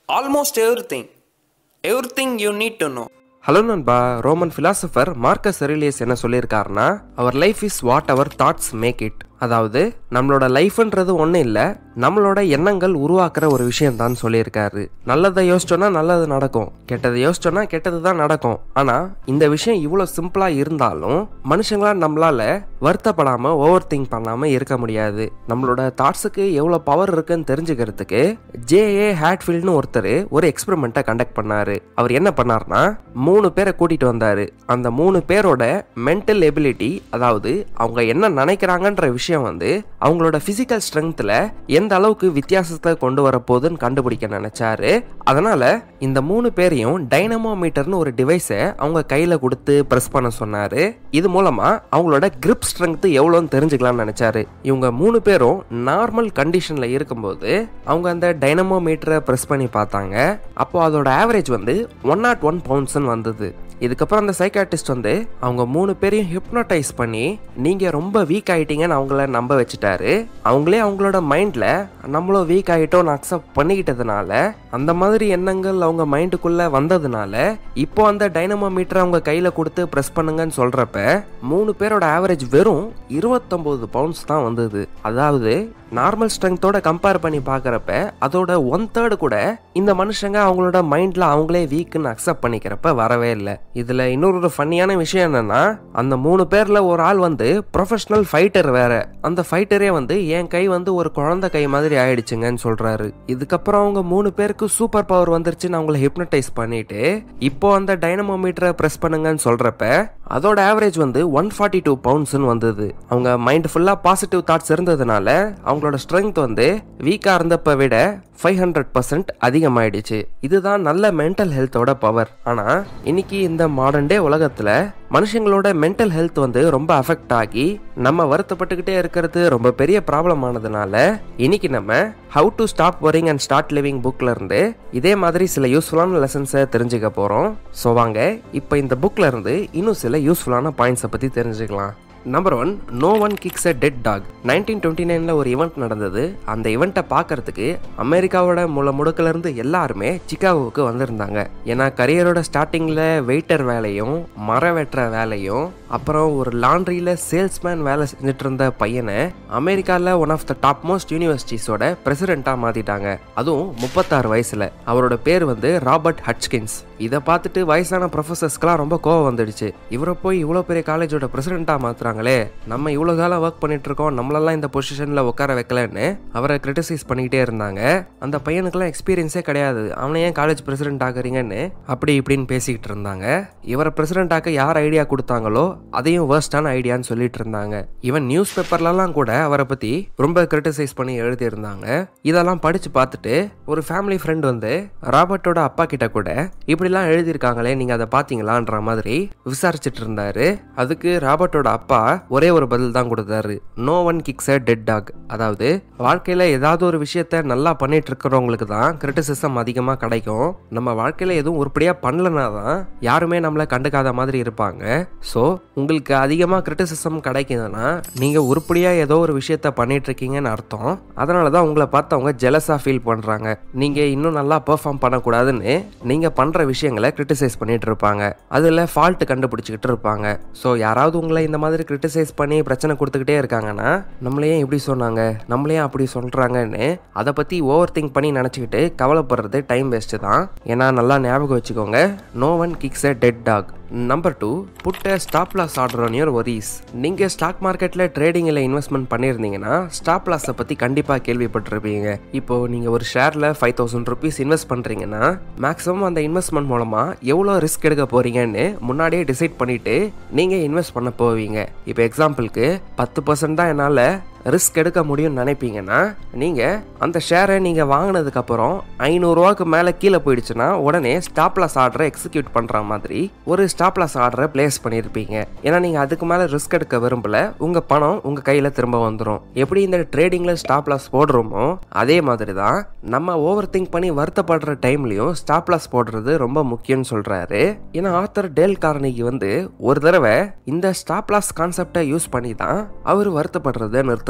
almost everything. Everything you need to know. Hello நண்பா Roman philosopher Marcus Aurelius என்ன சொல்லியிருக்காருன்னா அவர் life is what your thoughts make it அதாவது நம்மளோட லைஃப்ன்றது ஒன்றும் இல்லை நம்மளோட எண்ணங்கள் உருவாக்குற ஒரு விஷயம் தான் சொல்லியிருக்காரு நல்லதை யோசிச்சோன்னா நல்லது நடக்கும் கெட்டதை யோசிச்சோன்னா கெட்டது தான் நடக்கும் ஆனால் இந்த விஷயம் இவ்வளோ சிம்பிளாக இருந்தாலும் மனுஷங்களா நம்மளால வருத்தப்படாமல் ஓவர் திங்க் பண்ணாமல் இருக்க முடியாது நம்மளோட தாட்ஸுக்கு எவ்வளோ பவர் இருக்குன்னு தெரிஞ்சுக்கிறதுக்கு ஜேஏ ஹேட்ஃபீல்ட்னு ஒருத்தர் ஒரு எக்ஸ்பெரிமெண்ட்டை கண்டக்ட் பண்ணாரு அவர் என்ன பண்ணார்னா மூணு பேரை கூட்டிட்டு வந்தாரு அந்த மூணு பேரோட மென்டல் எபிலிட்டி அதாவது அவங்க என்ன நினைக்கிறாங்கன்ற விஷயம் வந்து அவங்களோட பிசிக்கல் ஸ்ட்ரென்த்ல எந்த அளவுக்கு வித்தியாசத்தை கொண்டு வர போகுதுன்னு கண்டுபிடிக்க நினைச்சாரு அதனால இந்த மூணு பேரையும் டைனமோமீட்டர்னு ஒரு டிவைஸை அவங்க கையில கொடுத்து பிரஸ் பண்ண சொன்னாரு இது மூலமா அவங்களோட கிரிப் ஸ்ட்ரென்த் எவ்வளோன்னு தெரிஞ்சுக்கலாம்னு நினைச்சாரு இவங்க மூணு பேரும் நார்மல் கண்டிஷன்ல இருக்கும்போது அவங்க அந்த டைனமோமீட்டரை பிரஸ் பண்ணி பார்த்தாங்க அப்போ அதோட ஆவரேஜ் வந்து ஒன் நாட் ஒன் பவுண்ட்ஸ்னு வந்தது இதுக்கப்புறம் அந்த சைக்காட்டிஸ்ட் வந்து அவங்க மூணு பேரையும் ஹிப்னோடைஸ் பண்ணி நீங்க ரொம்ப வீக் ஆயிட்டீங்கன்னு அவங்கள நம்ப வச்சுட்டாரு அவங்களே அவங்களோட மைண்ட்ல நம்மளும் வீக் ஆயிட்டோம்னு அக்செப்ட் பண்ணிக்கிட்டதுனால அந்த மாதிரி எண்ணங்கள் அவங்க மைண்டுக்குள்ள வந்ததுனால இப்போ அந்த டைனமோ மீட்டர் அவங்க கையில கொடுத்து ப்ரெஸ் பண்ணுங்கன்னு சொல்றப்ப மூணு பேரோட ஆவரேஜ் வெறும் இருபத்தொன்பது பவுண்ட்ஸ் தான் வந்தது அதாவது நார்மல் ஸ்ட்ரென்த்தோட கம்பேர் பண்ணி பார்க்குறப்ப அதோட ஒன் தேர்டு கூட இந்த மனுஷங்க அவங்களோட மைண்டில் அவங்களே வீக்குன்னு அக்செப்ட் பண்ணிக்கிறப்ப வரவே இல்லை இதில் இன்னொரு ஒரு ஃபன்னியான விஷயம் என்னன்னா அந்த மூணு பேரில் ஒரு ஆள் வந்து ப்ரொஃபஷனல் ஃபைட்டர் வேற அந்த ஃபைட்டரே வந்து என் கை வந்து ஒரு குழந்தை கை மாதிரி ஆயிடுச்சுங்கன்னு சொல்றாரு இதுக்கப்புறம் அவங்க மூணு பேருக்கு சூப்பர் பவர் வந்துருச்சுன்னு அவங்கள ஹிப்னடைஸ் பண்ணிட்டு இப்போ அந்த டைனமோமீட்டரை ப்ரெஸ் பண்ணுங்கன்னு சொல்றப்ப அதோட ஆவரேஜ் வந்து ஒன் ஃபார்ட்டி டூ பவுண்ட்ஸ்னு வந்தது அவங்க மைண்ட் ஃபுல்லாக பாசிட்டிவ் தாட்ஸ் இருந்ததுனால அவங்களோட ஸ்ட்ரென்த் வந்து வீக்காக இருந்தப்ப விட ஃபைவ் ஹண்ட்ரட் பர்சன்ட் அதிகமாயிடுச்சு இதுதான் நல்ல மென்டல் ஹெல்த்தோட பவர் ஆனால் இன்னைக்கு இந்த மாடர்ன் டே உலகத்தில் மனுஷங்களோட மென்டல் ஹெல்த் வந்து ரொம்ப அஃபெக்ட் ஆகி நம்ம வருத்தப்பட்டுக்கிட்டே இருக்கிறது ரொம்ப பெரிய ப்ராப்ளம் ஆனதுனால இன்னைக்கு நம்ம how to stop worrying and start living புக்ல இருந்து இதே மாதிரி சில யூஸ்ஃபுல்லான லெசன்ஸை தெரிஞ்சுக்க போகிறோம் ஸோ வாங்க இப்போ இந்த புக்ல இருந்து இன்னும் சில யூஸ்ஃபுல்லான பாயிண்ட்ஸை பற்றி தெரிஞ்சுக்கலாம் number one no one kicks a dead dog nineteen twenty நைனில் ஒரு ஈவெண்ட் நடந்தது அந்த ஈவெண்ட்டை பார்க்கறதுக்கு அமெரிக்காவோட முள முடுக்கிலேருந்து எல்லாருமே சிகாகோவுக்கு வந்திருந்தாங்க ஏன்னா கரியரோட ஸ்டார்டிங்கில் வெயிட்டர் வேலையும் மரம் வெட்டுற வேலையும் அப்புறம் ஒரு லாண்ட்ரியில் சேல்ஸ்மேன் வேலை செஞ்சுட்டு இருந்த பையனை அமெரிக்காவில் one of the top most யூனிவர்சிட்டிஸோட பிரசிடெண்ட்டாக மாற்றிட்டாங்க அதுவும் முப்பத்தாறு வயசில் அவரோட பேர் வந்து ராபர்ட் ஹட்ச்கின்ஸ் இதை பார்த்துட்டு வயசான ப்ரொஃபசர்ஸ்க்கெலாம் ரொம்ப கோவம் வந்துடுச்சு இவரை போய் இவ்வளோ பெரிய காலேஜோட பிரசிடெண்ட்டாக மாற்றுறாங்களே நம்ம இவ்வளோ காலம் ஒர்க் பண்ணிட்டு இருக்கோம் நம்மளெல்லாம் இந்த பொசிஷனில் உட்கார வைக்கலன்னு அவரை கிரிட்டிசைஸ் பண்ணிக்கிட்டே இருந்தாங்க அந்த பையனுக்கெல்லாம் எக்ஸ்பீரியன்ஸே கிடையாது அவனை ஏன் காலேஜ் பிரசிடென்ட் ஆகுறீங்கன்னு அப்படி இப்படின்னு பேசிக்கிட்டு இருந்தாங்க இவரை பிரசிடென்ட் ஆக்க யார் ஐடியா கொடுத்தாங்களோ அதையும் வேர்ஸ்டான ஐடியான்னு சொல்லிட்டு இருந்தாங்க ஈவன் நியூஸ் பேப்பர்லலாம் கூட அவரை பற்றி ரொம்ப கிரிட்டிசைஸ் பண்ணி எழுதியிருந்தாங்க இதெல்லாம் படித்து பார்த்துட்டு ஒரு ஃபேமிலி ஃப்ரெண்ட் வந்து ராபர்ட்டோட அப்பா கிட்ட கூட இப்படிலாம் எழுதியிருக்காங்களே நீங்கள் அதை பார்த்தீங்களான்ற மாதிரி விசாரிச்சுட்டு இருந்தாரு அதுக்கு ராபர்ட்டோட அப்பா ஒரே ஒரு பதில் தான் கொடுத்தாரு no one kicks a dead dog அதாவது வாழ்க்கையில் ஏதாவது ஒரு விஷயத்த நல்லா பண்ணிட்டு இருக்கிறவங்களுக்கு தான் கிரிட்டிசிசம் அதிகமாக கிடைக்கும் நம்ம வாழ்க்கையில் எதுவும் உருப்படியாக பண்ணலனா தான் யாருமே நம்மளை கண்டுக்காத மாதிரி இருப்பாங்க ஸோ உங்களுக்கு அதிகமாக கிரிட்டிசிசம் கிடைக்குதுன்னா நீங்கள் உருப்படியாக ஏதோ ஒரு விஷயத்த பண்ணிட்டு இருக்கீங்கன்னு அர்த்தம் அதனால தான் உங்களை பார்த்து அவங்க ஜெலஸாக ஃபீல் பண்ணுறாங்க நீங்கள் இன்னும் நல்லா பெர்ஃபார்ம் பண்ணக்கூடாதுன்னு நீங்கள் பண்ணுற விஷயங்களை கிரிட்டிசைஸ் பண்ணிட்டு இருப்பாங்க அதில் ஃபால்ட் கண்டுபிடிச்சிக்கிட்டு இருப்பாங்க ஸோ யாராவது உங்களை இந்த மாதிரி கிரிட்டிசைஸ் பண்ணி பிரச்சனை கொடுத்துக்கிட்டே இருக்காங்கன்னா நம்மளையே இப்படி சொன்னாங்க நம்மளையே அப்படி சொல்கிறாங்கன்னு அதை பற்றி ஓவர் திங்க் பண்ணி நினச்சிக்கிட்டு கவலைப்படுறது டைம் வேஸ்ட்டு தான் ஏன்னா நல்லா ஞாபகம் வச்சுக்கோங்க no one kicks a dead dog number two put stop loss order on your worries நீங்கள் ஸ்டாக் மார்க்கெட்டில் ட்ரேடிங்கில் இன்வெஸ்ட்மெண்ட் பண்ணியிருந்தீங்கன்னா ஸ்டாப் லாஸை பற்றி கண்டிப்பாக கேள்விப்பட்டிருப்பீங்க இப்போ நீங்கள் ஒரு ஷேரில் ஃபைவ் தௌசண்ட் ருபீஸ் இன்வெஸ்ட் பண்ணுறீங்கன்னா மேக்ஸிமம் அந்த இன்வெஸ்ட்மெண்ட் மூலமாக எவ்வளோ ரிஸ்க் எடுக்க போகிறீங்கன்னு முன்னாடியே டிசைட் பண்ணிவிட்டு நீங்கள் இன்வெஸ்ட் பண்ண போவீங்க இப்போ எக்ஸாம்பிளுக்கு பத்து பர்சன்ட் தான் என்னால் ரிஸ்க் எடுக்க முடியும்னு நினைப்பீங்கன்னா நீங்கள் அந்த ஷேரை நீங்கள் வாங்கினதுக்கப்புறம் ஐநூறுரூவாக்கு மேலே கீழே போயிடுச்சுன்னா உடனே ஸ்டாப் லாஸ் ஆர்டரை எக்ஸிக்யூட் பண்ணுற மாதிரி ஒரு ஸ்டாப் லாஸ் ஆர்டரை பிளேஸ் பண்ணியிருப்பீங்க ஏன்னா நீங்கள் அதுக்கு மேலே ரிஸ்க் எடுக்க விரும்பல உங்கள் பணம் உங்கள் கையில் திரும்ப வந்துடும் எப்படி இந்த ட்ரேடிங்கில் ஸ்டாப் லாஸ் போடுறோமோ அதே மாதிரி தான் நம்ம ஓவர் திங்க் பண்ணி வருத்தப்படுற டைம்லையும் ஸ்டாப் லாஸ் போடுறது ரொம்ப முக்கியம்னு சொல்கிறாரு ஏன்னா ஆத்தர் டேல் கார்னிக்கு வந்து ஒரு தடவை இந்த ஸ்டாப் லாஸ் கான்செப்டை யூஸ் பண்ணி தான் அவர் வருத்தப்படுறதை நிறுத்தினார்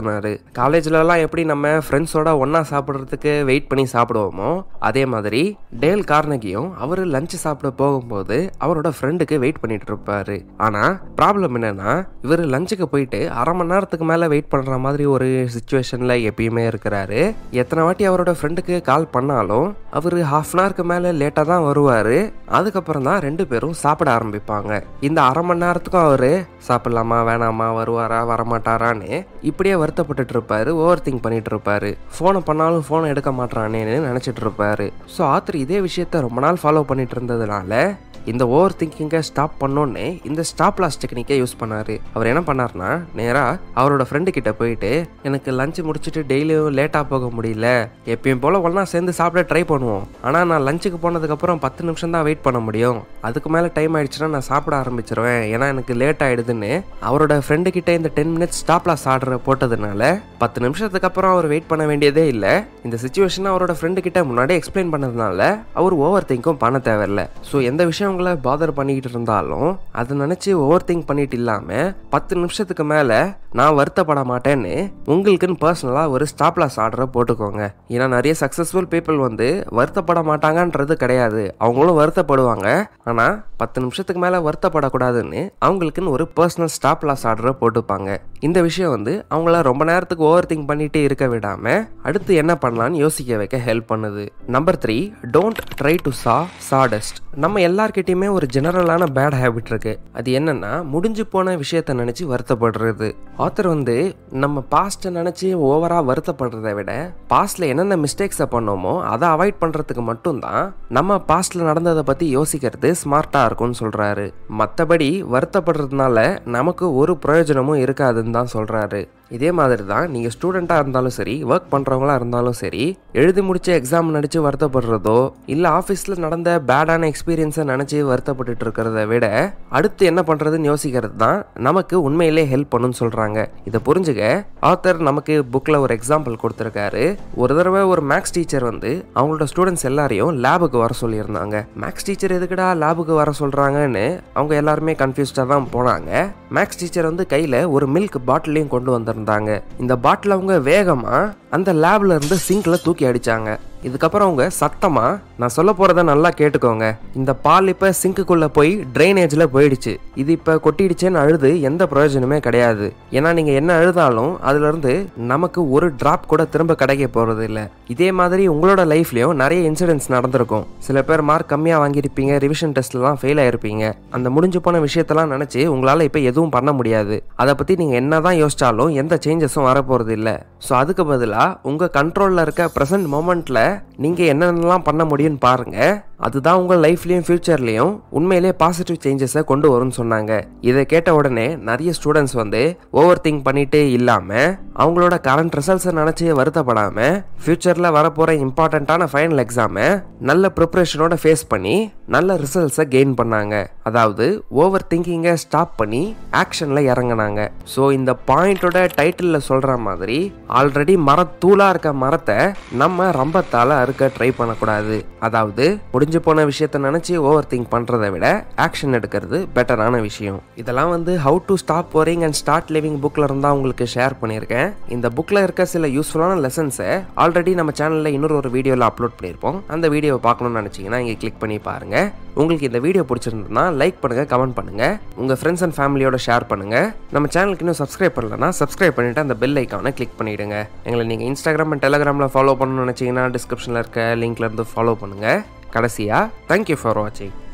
வற்புறுத்தினாரு காலேஜ்லலாம் எப்படி நம்ம ஃப்ரெண்ட்ஸோட ஒன்றா சாப்பிட்றதுக்கு வெயிட் பண்ணி சாப்பிடுவோமோ அதே மாதிரி டேல் கார்னகியும் அவர் லஞ்ச் சாப்பிட போகும்போது அவரோட ஃப்ரெண்டுக்கு வெயிட் பண்ணிட்டு இருப்பாரு ஆனால் ப்ராப்ளம் என்னன்னா இவர் லஞ்சுக்கு போயிட்டு அரை மணி நேரத்துக்கு மேலே வெயிட் பண்ணுற மாதிரி ஒரு சுச்சுவேஷனில் எப்பயுமே இருக்கிறாரு எத்தனை வாட்டி அவரோட ஃப்ரெண்டுக்கு கால் பண்ணாலும் அவர் ஹாஃப் அன் ஹவருக்கு மேலே லேட்டாக தான் வருவார் அதுக்கப்புறம் தான் ரெண்டு பேரும் சாப்பிட ஆரம்பிப்பாங்க இந்த அரை மணி நேரத்துக்கும் அவர் சாப்பிடலாமா வேணாமா வருவாரா வரமாட்டாரான்னு இப்படியே வருத்தப்பட்டுட்டு இருப்பாரு ஓவர் திங்க் பண்ணிட்டு இருப்பாரு ஃபோனை பண்ணாலும் ஃபோனை எடுக்க மாட்டானேன்னு நினச்சிட்டு இருப்பாரு ஸோ ஆத்தர் இதே விஷயத்த ரொம்ப நாள் ஃபாலோ பண்ணிட்டு இருந்ததுனால இந்த ஓவர் திங்கிங்கை ஸ்டாப் பண்ணோன்னே இந்த ஸ்டாப் லாஸ் டெக்னிக்கை யூஸ் பண்ணாரு அவர் என்ன பண்ணார்னா நேராக அவரோட ஃப்ரெண்டு கிட்ட போயிட்டு எனக்கு லஞ்ச் முடிச்சுட்டு டெய்லியும் லேட்டாக போக முடியல எப்பயும் போல் ஒன்றா சேர்ந்து சாப்பிட ட்ரை பண்ணுவோம் ஆனால் நான் லஞ்சுக்கு போனதுக்கப்புறம் பத்து நிமிஷம் தான் வெயிட் பண்ண முடியும் அதுக்கு மேலே டைம் ஆயிடுச்சுன்னா நான் சாப்பிட ஆரம்பிச்சிருவேன் ஏன்னா எனக்கு லேட் ஆயிடுதுன்னு அவரோட ஃப்ரெண்டு கிட்ட இந்த டென் மினிட்ஸ் ஸ்டாப் லாஸ் ஆர்டரை போட்டதுனால பத்து நிமிஷத்துக்கு அப்புறம் அவர் வெயிட் பண்ண வேண்டியதே இல்லை இந்த சுச்சுவேஷன் அவரோட ஃப்ரெண்டு கிட்ட முன்னாடியே எக்ஸ்பிளைன் பண்ணதுனால அவர் ஓவர் திங்க்கும் பண்ண தேவையில்ல ஸோ எந்த விஷயம் உங்களை பாதர் பண்ணிக்கிட்டு இருந்தாலும் அதை நினச்சி ஓவர் திங்க் பண்ணிட்டு இல்லாமல் பத்து நிமிஷத்துக்கு மேலே நான் வருத்தப்பட மாட்டேன்னு உங்களுக்குன்னு பர்சனலாக ஒரு ஸ்டாப் லாஸ் ஆர்டரை போட்டுக்கோங்க ஏன்னா நிறைய சக்ஸஸ்ஃபுல் பீப்புள் வந்து வருத்தப்பட மாட்டாங்கன்றது கிடையாது அவங்களும் வருத்தப்படுவாங்க ஆனால் பத்து நிமிஷத்துக்கு மேலே வருத்தப்படக்கூடாதுன்னு அவங்களுக்குன்னு ஒரு பர்சனல் ஸ்டாப் லாஸ் ஆர்டரை போட்டுப்பாங்க இந்த விஷயம் வந்து அவங்கள ரொம்ப நேரத்துக்கு ஓவர் திங்க் பண்ணிட்டே இருக்க விடாமல் அடுத்து என்ன பண்ணலான்னு யோசிக்க வைக்க ஹெல்ப் பண்ணுது number three don't try to saw sawdust நம்ம எல்லார்கிட்டயுமே ஒரு ஜெனரலான பேட் ஹேபிட் இருக்கு அது என்னன்னா முடிஞ்சு போன விஷயத்த நினைச்சு வருத்தப்படுறது ஆத்தர் வந்து நம்ம பாஸ்ட்டை நினைச்சு ஓவரா வருத்தப்படுறதை விட பாஸ்ட்ல என்னென்ன மிஸ்டேக்ஸை பண்ணோமோ அதை அவாய்ட் பண்றதுக்கு மட்டும்தான் நம்ம பாஸ்ட்ல நடந்ததை பத்தி யோசிக்கிறது ஸ்மார்ட்டா இருக்கும்னு சொல்றாரு மற்றபடி வருத்தப்படுறதுனால நமக்கு ஒரு பிரயோஜனமும் இருக்காதுன்னு தான் சொல்றாரு இதே மாதிரி தான் நீங்கள் ஸ்டூடெண்ட்டாக இருந்தாலும் சரி ஒர்க் பண்ணுறவங்களா இருந்தாலும் சரி எழுதி முடிச்ச எக்ஸாம் நினச்சி வருத்தப்படுறதோ இல்லை ஆஃபீஸில் நடந்த பேடான எக்ஸ்பீரியன்ஸை நினச்சி வருத்தப்பட்டுட்டு இருக்கிறத விட அடுத்து என்ன பண்ணுறதுன்னு யோசிக்கிறது தான் நமக்கு உண்மையிலே ஹெல்ப் பண்ணுன்னு சொல்கிறாங்க இதை புரிஞ்சுக்க ஆத்தர் நமக்கு புக்கில் ஒரு எக்ஸாம்பிள் கொடுத்துருக்காரு ஒரு தடவை ஒரு மேக்ஸ் டீச்சர் வந்து அவங்களோட ஸ்டூடெண்ட்ஸ் எல்லாரையும் லேபுக்கு வர சொல்லியிருந்தாங்க மேக்ஸ் டீச்சர் எதுக்குடா லேபுக்கு வர சொல்கிறாங்கன்னு அவங்க எல்லாருமே கன்ஃபியூஸ்டாக தான் போனாங்க மேக்ஸ் டீச்சர் வந்து கையில் ஒரு மில்க் பாட்டிலையும் கொண்டு வந்திருந்தாங்க இந்த பாட்டில் அவங்க வேகமாக அந்த லேப்ல இருந்து சிங்க்ல தூக்கி அடிச்சாங்க இதுக்கப்புறம் அவங்க சத்தமா நான் சொல்ல போறத நல்லா கேட்டுக்கோங்க இந்த பால் இப்ப சிங்க்குக்குள்ள போய் ட்ரைனேஜ்ல போயிடுச்சு இது இப்ப கொட்டிடுச்சேன்னு அழுது எந்த பிரயோஜனமே கிடையாது ஏன்னா நீங்க என்ன அழுதாலும் அதுல இருந்து நமக்கு ஒரு டிராப் கூட திரும்ப கிடைக்க போறது இல்ல இதே மாதிரி உங்களோட லைஃப்லயும் நிறைய இன்சிடென்ட்ஸ் நடந்திருக்கும் சில பேர் மார்க் கம்மியா வாங்கியிருப்பீங்க ரிவிஷன் டெஸ்ட்லாம் ஃபெயில் ஆயிருப்பீங்க அந்த முடிஞ்சு போன விஷயத்தெல்லாம் நினைச்சு உங்களால இப்ப எதுவும் பண்ண முடியாது அதை பத்தி நீங்க என்னதான் யோசிச்சாலும் எந்த சேஞ்சஸும் வரப்போறது இல்ல ஸோ அதுக்கு பதிலாக உங்கள் கண்ட்ரோலில் இருக்க ப்ரெசன்ட் மூமெண்ட்டில் நீங்கள் என்னென்னலாம் பண்ண முடியும்னு பாருங்க அதுதான் உங்கள் லைஃப்லேயும் ஃப்யூச்சர்லேயும் உண்மையிலே பாசிட்டிவ் சேஞ்சஸை கொண்டு வரும்னு சொன்னாங்க இதை கேட்ட உடனே நிறைய ஸ்டூடெண்ட்ஸ் வந்து ஓவர் திங்க் பண்ணிட்டே இல்லாமல் அவங்களோட கரண்ட் ரிசல்ட்ஸை நினச்சி வருத்தப்படாமல் ஃப்யூச்சரில் வரப்போகிற இம்பார்ட்டண்ட்டான ஃபைனல் எக்ஸாமை நல்ல ப்ரிப்ரேஷனோட ஃபேஸ் பண்ணி நல்ல ரிசல்ட்ஸை கெயின் பண்ணாங்க அதாவது ஓவர் திங்கிங்கை ஸ்டாப் பண்ணி ஆக்ஷனில் இறங்குனாங்க ஸோ இந்த பாயிண்டோட டைட்டிலில் சொல்கிற மாதிரி ஆல்ரெடி மரத்தூளாக இருக்க மரத்தை நம்ம ரம்பத்தால் அறுக்க ட்ரை பண்ணக்கூடாது அதாவது முடிஞ்சு போன விஷயத்த நினச்சி ஓவர் திங்க் பண்ணுறதை விட ஆக்ஷன் எடுக்கிறது பெட்டரான விஷயம் இதெல்லாம் வந்து ஹவு டு ஸ்டாப் போரிங் அண்ட் ஸ்டார்ட் லிவிங் புக்கில் இருந்தால் உங்களுக்கு ஷேர் பண்ணியிருக்கேன் இந்த புக்கில் இருக்க சில யூஸ்ஃபுல்லான லெசன்ஸை ஆல்ரெடி நம்ம சேனலில் இன்னொரு ஒரு வீடியோவில் அப்லோட் பண்ணியிருப்போம் அந்த வீடியோவை பார்க்கணும்னு நினச்சிங்கன்னா இங்கே கிளிக் பண்ணி பாருங்கள் உங்களுக்கு இந்த வீடியோ பிடிச்சிருந்ததுன்னா லைக் பண்ணுங்கள் கமெண்ட் பண்ணுங்கள் உங்கள் ஃப்ரெண்ட்ஸ் அண்ட் ஃபேமிலியோட ஷேர் பண்ணுங்கள் நம்ம சேனலுக்கு இன்னும் சப்ஸ்கிரைப் பண்ணலன்னா சப்ஸ்கிரைப் பண்ணிவிட்டு அந்த பெல் ஐக்கானை கிளிக் பண்ணிவிடுங்க எங்களை நீங்கள் இன்ஸ்டாகிராம் அண்ட் டெலிகிராமில் ஃபாலோ பண்ணணும்னு நினச்சிங்கன்னா டிஸ்கிரிப்ஷனில் இருக்க லிங்க்லேருந்து ஃபாலோ பண்ணுங்கள் கடைசியாக தேங்க்யூ ஃபார் வாட்சிங்